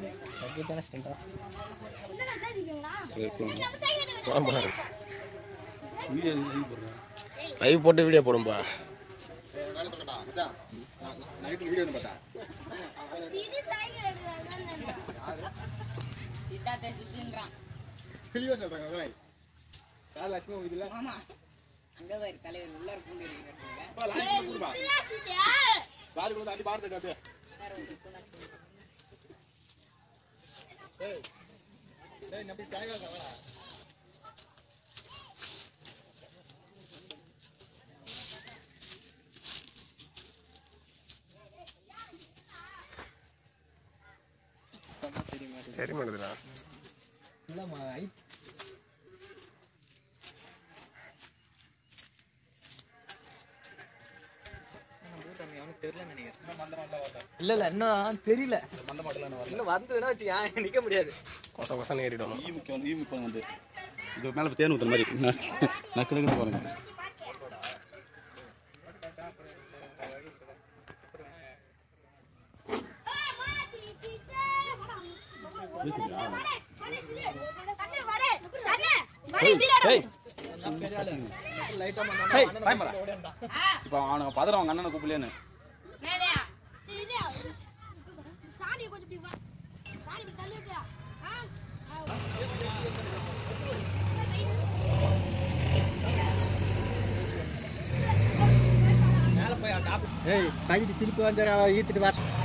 சர்க்கிட்டான ஸ்டண்டா லைவ் போட்டு வீடியோ போடும்பா நைட்டு வீடியோ பார்த்தா கிளியோ சொல்றாங்க சார் லட்சுமி இதுல அப்பா, லாய்க்கு கொடுப்பா. சாரி கொடுத்து அடி பாடுறது காட்டு ஏய் ஏய் நம்பி தேங்காய் சாப்பிடா சரி மாட்டேதுடா இல்லைம்மா ஐ இல்ல இல்ல இன்னும் தெரியல இன்னும் வந்ததுன்னா வச்சு நிக்க முடியாது கொச கொசன்னு ஏறிடும் ஈ முக்கியம் ஈ முக்கியம் வந்து இது மேலே தேன் ஊற்றுற மாதிரி நக்கு நக்குன்னு பாருங்க இப்போ அவனுக்கு பதறம் அவங்க அண்ணனை கூப்பிடலேன்னு சாணி கொஞ்சம் இப்படி வா சாணி இப்படி தள்ளி விட்டுறா. ஆ? ஆ. மேல போய் டாப் ஏய் பாக்கிட்டு திருப்பி வந்து ஈத்துட்டு வா